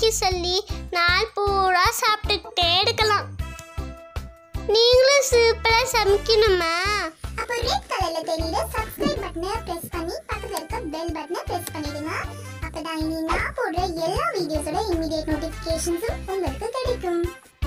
சமைக்க சொல்லி நாள் பூரா சாப்பிட்டுக்கிட்டே இருக்கலாம் நீங்களும் சூப்பராக சமைக்கணுமா அப்போ ரெட் கலர்ல தெரியுற சப்ஸ்கிரைப் பட்டனை பிரஸ் பண்ணி பக்கத்துல இருக்க பெல் பட்டனை பிரஸ் பண்ணிடுங்க அப்பதான் இனி நான் போடுற எல்லா வீடியோஸோட இமிடியேட் நோட்டிபிகேஷன்ஸும் உங்களுக்கு கிடைக்கும்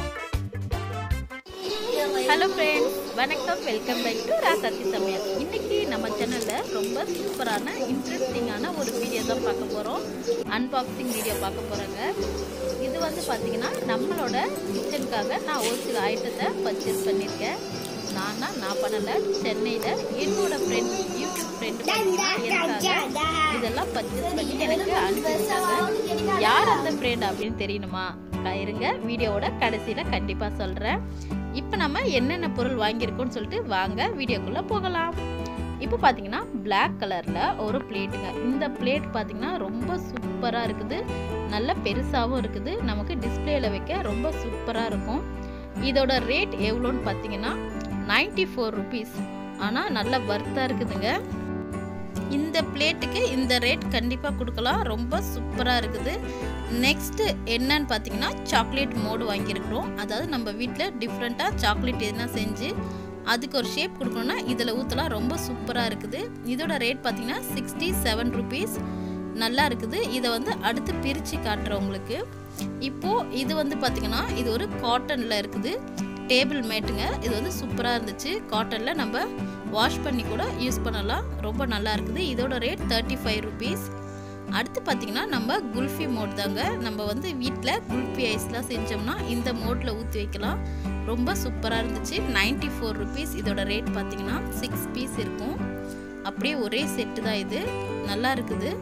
ஹலோ ஃப்ரெண்ட்ஸ் வணக்கம் வெல்கம் பேக் டு ராசாத்தி சமையல் இன்னைக்கு நம்ம சேனலில் ரொம்ப சூப்பரான இன்ட்ரெஸ்டிங்கான ஒரு வீடியோ தான் பார்க்க போகிறோம் அன்பாக்சிங் வீடியோ பார்க்க போகிறோங்க இது வந்து பார்த்தீங்கன்னா நம்மளோட கிச்சனுக்காக நான் ஒரு சில ஐட்டத்தை பர்ச்சேஸ் பண்ணியிருக்கேன் நானா நான் பண்ணலை சென்னையில் என்னோட ஃப்ரெண்ட் யூடியூப் ஃப்ரெண்டு பார்த்தீங்கன்னா எனக்காக இதெல்லாம் பர்ச்சேஸ் பண்ணி எனக்கு அனுப்பிச்சிருக்காங்க யார் அந்த ஃப்ரெண்ட் அப்படின்னு தெரியணுமா க- இருங்க வீடியோவோட கடைசியில் கண்டிப்பாக சொல்கிறேன் இப்போ நம்ம என்னென்ன பொருள் வாங்கியிருக்கோம்னு சொல்லிட்டு வாங்க வீடியோக்குள்ளே போகலாம் இப்போ பார்த்தீங்கன்னா Black கலரில் ஒரு பிளேட்டுங்க இந்த பிளேட் பார்த்தீங்கன்னா ரொம்ப சூப்பராக இருக்குது நல்ல பெருசாகவும் இருக்குது நமக்கு டிஸ்பிளேல வைக்க ரொம்ப சூப்பராக இருக்கும் இதோட ரேட் எவ்வளோன்னு பார்த்தீங்கன்னா 94 ஃபோர் ருபீஸ் ஆனால் நல்ல வர்த்தாக இருக்குதுங்க இந்த பிளேட்டுக்கு இந்த ரேட் கண்டிப்பாக கொடுக்கலாம் ரொம்ப சூப்பராக இருக்குது நெக்ஸ்ட்டு என்னன்னு பார்த்தீங்கன்னா சாக்லேட் மோடு வாங்கியிருக்கிறோம் அதாவது நம்ம வீட்டில் டிஃப்ரெண்ட்டாக சாக்லேட் எதுனா செஞ்சு அதுக்கு ஒரு ஷேப் கொடுக்கணும்னா இதில் ஊற்றலாம் ரொம்ப சூப்பராக இருக்குது இதோட ரேட் பார்த்தீங்கன்னா சிக்ஸ்டி செவன் ருபீஸ் நல்லா இருக்குது இதை வந்து அடுத்து பிரித்து காட்டுறேன் உங்களுக்கு இப்போது இது வந்து பார்த்திங்கன்னா இது ஒரு காட்டனில் இருக்குது டேபிள் மேட்டுங்க இது வந்து சூப்பராக இருந்துச்சு காட்டனில் நம்ம வாஷ் பண்ணி கூட யூஸ் பண்ணலாம் ரொம்ப நல்லா இருக்குது இதோட ரேட் தேர்ட்டி ஃபைவ் ருபீஸ் அடுத்து பார்த்திங்கன்னா நம்ம குல்ஃபி மோட் தாங்க நம்ம வந்து வீட்டில் குல்ஃபி ஐஸ்லாம் செஞ்சோம்னா இந்த மோட்டில் ஊற்றி வைக்கலாம் ரொம்ப சூப்பராக இருந்துச்சு 94 ஃபோர் ருபீஸ் இதோட ரேட் பார்த்திங்கன்னா சிக்ஸ் பீஸ் இருக்கும் அப்படியே ஒரே செட்டு தான் இது நல்லா இருக்குது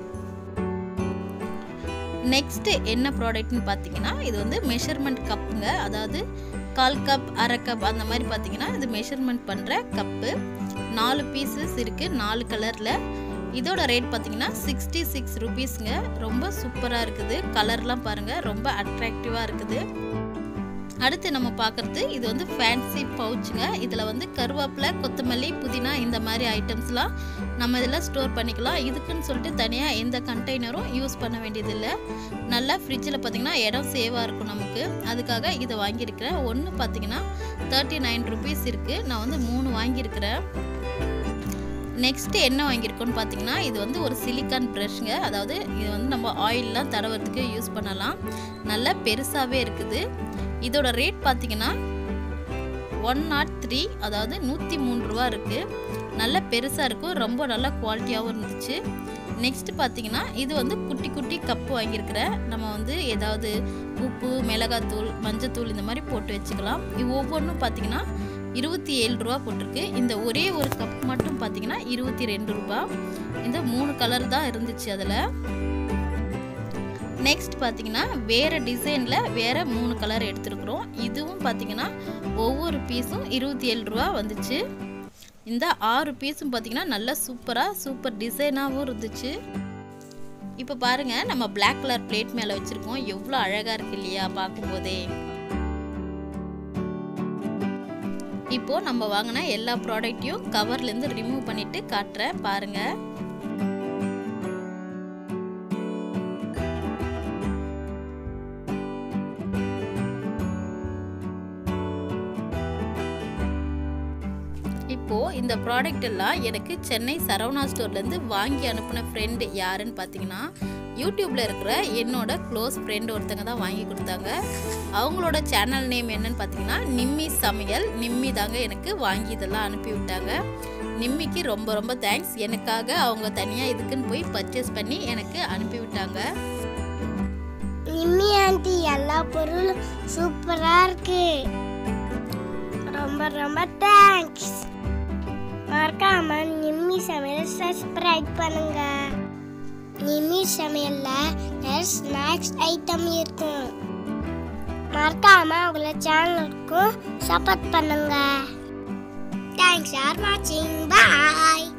நெக்ஸ்ட்டு என்ன ப்ராடக்ட்னு பார்த்தீங்கன்னா இது வந்து மெஷர்மெண்ட் கப்புங்க அதாவது கால் கப் அரை கப் அந்த மாதிரி பார்த்தீங்கன்னா இது மெஷர்மெண்ட் பண்ணுற கப்பு நாலு பீசஸ் இருக்குது நாலு கலரில் இதோட ரேட் பார்த்தீங்கன்னா சிக்ஸ்டி சிக்ஸ் ருபீஸ்ங்க ரொம்ப சூப்பராக இருக்குது கலர்லாம் பாருங்கள் ரொம்ப அட்ராக்டிவாக இருக்குது அடுத்து நம்ம பார்க்குறது இது வந்து ஃபேன்சி பவுச்சுங்க இதில் வந்து கருவேப்பிலை கொத்தமல்லி புதினா இந்த மாதிரி ஐட்டம்ஸ்லாம் நம்ம இதில் ஸ்டோர் பண்ணிக்கலாம் இதுக்குன்னு சொல்லிட்டு தனியாக எந்த கண்டெய்னரும் யூஸ் பண்ண வேண்டியதில்லை நல்லா ஃப்ரிட்ஜில் பார்த்தீங்கன்னா இடம் சேவாக இருக்கும் நமக்கு அதுக்காக இதை வாங்கியிருக்கிறேன் ஒன்று பார்த்தீங்கன்னா தேர்ட்டி நைன் ருபீஸ் இருக்குது நான் வந்து மூணு வாங்கியிருக்கிறேன் நெக்ஸ்ட்டு என்ன வாங்கியிருக்கோன்னு பார்த்தீங்கன்னா இது வந்து ஒரு சிலிக்கான் ப்ரஷ்ங்க அதாவது இது வந்து நம்ம ஆயிலெலாம் தடவறதுக்கு யூஸ் பண்ணலாம் நல்லா பெருசாகவே இருக்குது இதோட ரேட் பார்த்தீங்கன்னா ஒன் நாட் த்ரீ அதாவது நூற்றி மூணு ரூபா இருக்குது நல்ல பெருசாக இருக்கும் ரொம்ப நல்ல குவாலிட்டியாகவும் இருந்துச்சு நெக்ஸ்ட் பார்த்தீங்கன்னா இது வந்து குட்டி குட்டி கப்பு வாங்கியிருக்கிறேன் நம்ம வந்து ஏதாவது உப்பு மிளகாத்தூள் மஞ்சத்தூள் இந்த மாதிரி போட்டு வச்சுக்கலாம் இது ஒவ்வொன்றும் பார்த்தீங்கன்னா இருபத்தி ஏழு ரூபா போட்டிருக்கு இந்த ஒரே ஒரு கப் மட்டும் பார்த்தீங்கன்னா இருபத்தி ரெண்டு ரூபா இந்த மூணு கலர் தான் இருந்துச்சு அதில் நெக்ஸ்ட் பார்த்தீங்கன்னா வேறு டிசைனில் வேறு மூணு கலர் எடுத்துருக்குறோம் இதுவும் பார்த்தீங்கன்னா ஒவ்வொரு பீஸும் இருபத்தி ஏழு ரூபா வந்துச்சு இந்த ஆறு பீஸும் பார்த்தீங்கன்னா நல்லா சூப்பராக சூப்பர் டிசைனாகவும் இருந்துச்சு இப்போ பாருங்கள் நம்ம Black கலர் பிளேட் மேலே வச்சுருக்கோம் எவ்வளோ அழகாக இருக்கு இல்லையா பார்க்கும்போதே இப்போது நம்ம வாங்கின எல்லா ப்ராடக்ட்டையும் கவர்லேருந்து ரிமூவ் பண்ணிவிட்டு காட்டுறேன் பாருங்கள் இப்போது இந்த ப்ராடக்ட் எல்லாம் எனக்கு சென்னை சரவணா ஸ்டோர்லேருந்து வாங்கி அனுப்பின ஃப்ரெண்டு யாருன்னு பார்த்தீங்கன்னா யூடியூப்பில் இருக்கிற என்னோட க்ளோஸ் ஃப்ரெண்டு ஒருத்தங்க தான் வாங்கி கொடுத்தாங்க அவங்களோட சேனல் நேம் என்னன்னு பார்த்தீங்கன்னா நிம்மி சமையல் நிம்மி தாங்க எனக்கு வாங்கி இதெல்லாம் அனுப்பி விட்டாங்க நிம்மிக்கு ரொம்ப ரொம்ப தேங்க்ஸ் எனக்காக அவங்க தனியாக இதுக்குன்னு போய் பர்ச்சேஸ் பண்ணி எனக்கு அனுப்பி விட்டாங்க நிம்மி ஆண்டி எல்லா பொருளும் சூப்பரா இருக்கு ரொம்ப ரொம்ப தேங்க்ஸ் மறக்காம நிம்மி சமையல் சப்ஸ்கிரைப் பண்ணுங்க நிம்மி சமையல்ல நிறைய ஸ்நாக்ஸ் ஐட்டம் இருக்கும் மறக்காம உங்களை சேனலுக்கும் சப்போர்ட் பண்ணுங்க தேங்க்ஸ் ஃபார் வாட்சிங் பாய்